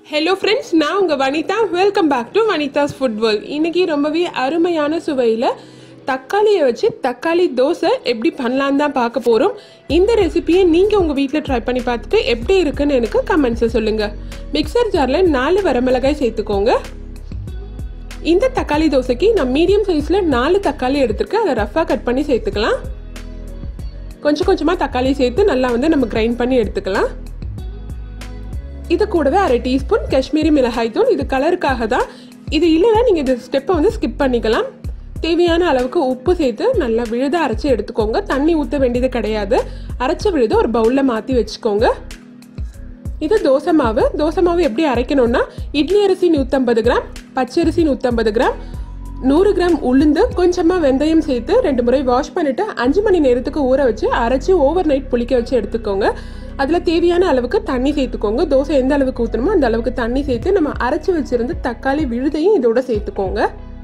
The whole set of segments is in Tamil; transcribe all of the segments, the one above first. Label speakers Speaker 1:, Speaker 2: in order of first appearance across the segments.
Speaker 1: ஹலோ ஃப்ரெண்ட்ஸ் நான் உங்கள் Vanitha welcome back to Vanitha's food world இன்னைக்கு ரொம்பவே அருமையான சுவையில் தக்காளியை வச்சு தக்காளி தோசை எப்படி பண்ணலான்னு தான் பார்க்க போகிறோம் இந்த ரெசிபியை நீங்கள் உங்கள் வீட்டில் ட்ரை பண்ணி பார்த்துட்டு எப்படி இருக்குன்னு எனக்கு கமெண்ட்ஸை சொல்லுங்கள் மிக்சர் ஜாரில் நாலு வரமிளகாய் சேர்த்துக்கோங்க இந்த தக்காளி தோசைக்கு நான் மீடியம் சைஸில் நாலு தக்காளி எடுத்துருக்கேன் அதை ரஃபாக கட் பண்ணி சேர்த்துக்கலாம் கொஞ்சம் கொஞ்சமாக தக்காளி சேர்த்து நல்லா வந்து நம்ம கிரைண்ட் பண்ணி எடுத்துக்கலாம் இது கூடவே அரை டீஸ்பூன் காஷ்மீரி மிளகாய் தூள் இது கலருக்காக தான் இது இல்லைன்னா நீங்கள் இந்த ஸ்டெப்பை வந்து ஸ்கிப் பண்ணிக்கலாம் தேவையான அளவுக்கு உப்பு சேர்த்து நல்லா விழுத அரைச்சி எடுத்துக்கோங்க தண்ணி ஊற்ற வேண்டியது கிடையாது அரைச்ச விழுத ஒரு பவுலில் மாற்றி வச்சுக்கோங்க இது தோசை மாவு தோசை மாவு எப்படி அரைக்கணும்னா இட்லி அரிசி நூற்றம்பது கிராம் பச்சரிசி நூற்றம்பது கிராம் நூறு கிராம் உளுந்து கொஞ்சமாக வெந்தயம் சேர்த்து ரெண்டு முறை வாஷ் பண்ணிவிட்டு அஞ்சு மணி நேரத்துக்கு ஊற வச்சு அரைச்சி ஓவர் நைட் புளிக்க வச்சு எடுத்துக்கோங்க அதில் தேவையான அளவுக்கு தண்ணி சேர்த்துக்கோங்க தோசை எந்த அளவுக்கு ஊற்றணுமோ அந்த அளவுக்கு தண்ணி சேர்த்து நம்ம அரைச்சி வச்சிருந்து தக்காளி விழுதையும் இதோட சேர்த்துக்கோங்க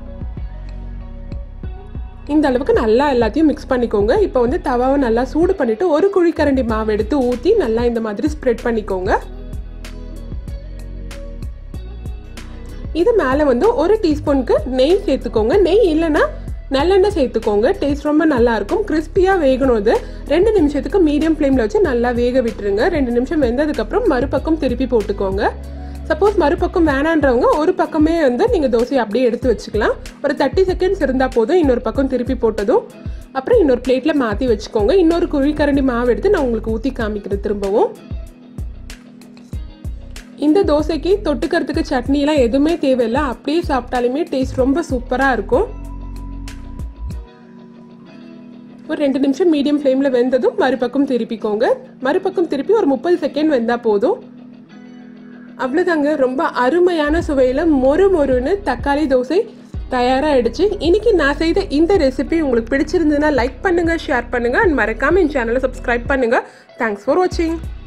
Speaker 1: இந்த அளவுக்கு நல்லா எல்லாத்தையும் மிக்ஸ் பண்ணிக்கோங்க இப்போ வந்து தவாவை நல்லா சூடு பண்ணிவிட்டு ஒரு குழிக்கரண்டி மாவு எடுத்து ஊற்றி நல்லா இந்த மாதிரி ஸ்ப்ரெட் பண்ணிக்கோங்க இது மேலே வந்து ஒரு டீஸ்பூனுக்கு நெய் சேர்த்துக்கோங்க நெய் இல்லைன்னா நல்லெண்ணெய் சேர்த்துக்கோங்க டேஸ்ட் ரொம்ப நல்லா இருக்கும் கிறிஸ்பியாக வேகணும் இது ரெண்டு நிமிஷத்துக்கு மீடியம் ஃப்ளேமில் வச்சு நல்லா வேக விட்டுருங்க ரெண்டு நிமிஷம் வெந்ததுக்கப்புறம் மறுபக்கம் திருப்பி போட்டுக்கோங்க சப்போஸ் மறுபக்கம் வேணான்றவங்க ஒரு பக்கமே வந்து நீங்கள் தோசையை அப்படியே எடுத்து வச்சுக்கலாம் ஒரு தேர்ட்டி செகண்ட்ஸ் இருந்தால் போதும் இன்னொரு பக்கம் திருப்பி போட்டதும் அப்புறம் இன்னொரு பிளேட்டில் மாற்றி வச்சுக்கோங்க இன்னொரு குழிக்கரண்டி மாவு எடுத்து நான் உங்களுக்கு ஊற்றி காமிக்கிறேன் திரும்பவும் இந்த தோசைக்கு தொட்டுக்கிறதுக்கு சட்னிலாம் எதுவுமே தேவையில்லை அப்படியே சாப்பிட்டாலுமே டேஸ்ட் ரொம்ப சூப்பராக இருக்கும் ஒரு ரெண்டு நிமிஷம் மீடியம் ஃப்ளேமில் வெந்ததும் மறுபக்கம் திருப்பிக்கோங்க மறுபக்கம் திருப்பி ஒரு முப்பது செகண்ட் வெந்தால் போதும் அவ்வளோதாங்க ரொம்ப அருமையான சுவையில் மொறு மொறுன்னு தக்காளி தோசை தயாராகிடுச்சு இன்னைக்கு நான் செய்த இந்த ரெசிபி உங்களுக்கு பிடிச்சிருந்ததுன்னா லைக் பண்ணுங்கள் ஷேர் பண்ணுங்கள் அண்ட் மறக்காமல் என் சேனலை சப்ஸ்கிரைப் பண்ணுங்கள் தேங்க்ஸ் ஃபார் வாட்சிங்